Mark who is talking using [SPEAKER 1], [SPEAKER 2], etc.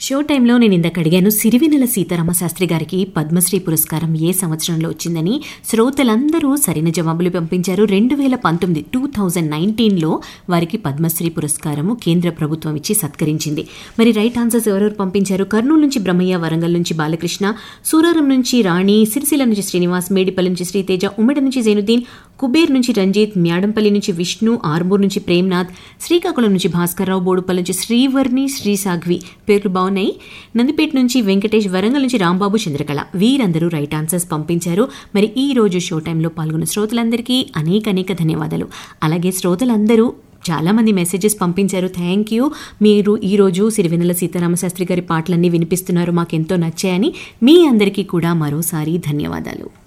[SPEAKER 1] show టైంలో నేను ఇందాక అడిగాను సిరివెన్నెల సీతారామ శాస్త్రి గారికి పద్మశ్రీ పురస్కారం ఏ సంవత్సరంలో వచ్చిందని శ్రోతలందరూ సరైన జవాబులు పంపించారు రెండు వేల పంతొమ్మిది టూ థౌజండ్ నైన్టీన్లో వారికి పద్మశ్రీ పురస్కారము కేంద్ర ప్రభుత్వం ఇచ్చి సత్కరించింది మరి రైట్ ఆన్సర్స్ ఎవరెవరు పంపించారు కర్నూలు నుంచి బ్రహ్మయ్య వరంగల్ నుంచి బాలకృష్ణ సూరారం నుంచి రాణి సిరిసిల్ల నుంచి శ్రీనివాస్ మేడిపల్లి నుంచి శ్రీతేజ ఉమ్మడి నుంచి జైనుద్దీన్ కుబేర్ నుంచి రంజిత్ మ్యాడంపల్లి నుంచి విష్ణు ఆర్మూర్ నుంచి ప్రేమ్నాథ్ శ్రీకాకుళం నుంచి భాస్కర్రావు బోడుపల్లి నుంచి శ్రీవర్ణి శ్రీసాఘ్వి పేర్లు బాగున్నాయి నందిపేట నుంచి వెంకటేష్ వరంగల్ నుంచి రాంబాబు చంద్రకళ వీరందరూ రైట్ ఆన్సర్స్ పంపించారు మరి ఈ రోజు షో టైంలో పాల్గొన్న శ్రోతలందరికీ అనేక అనేక ధన్యవాదాలు అలాగే శ్రోతలందరూ చాలా మంది మెసేజెస్ పంపించారు థ్యాంక్ యూ మీరు ఈరోజు సిరివెన్నెల సీతారామశాస్త్రి గారి పాటలన్నీ వినిపిస్తున్నారు మాకెంతో నచ్చాయని మీ అందరికీ కూడా మరోసారి ధన్యవాదాలు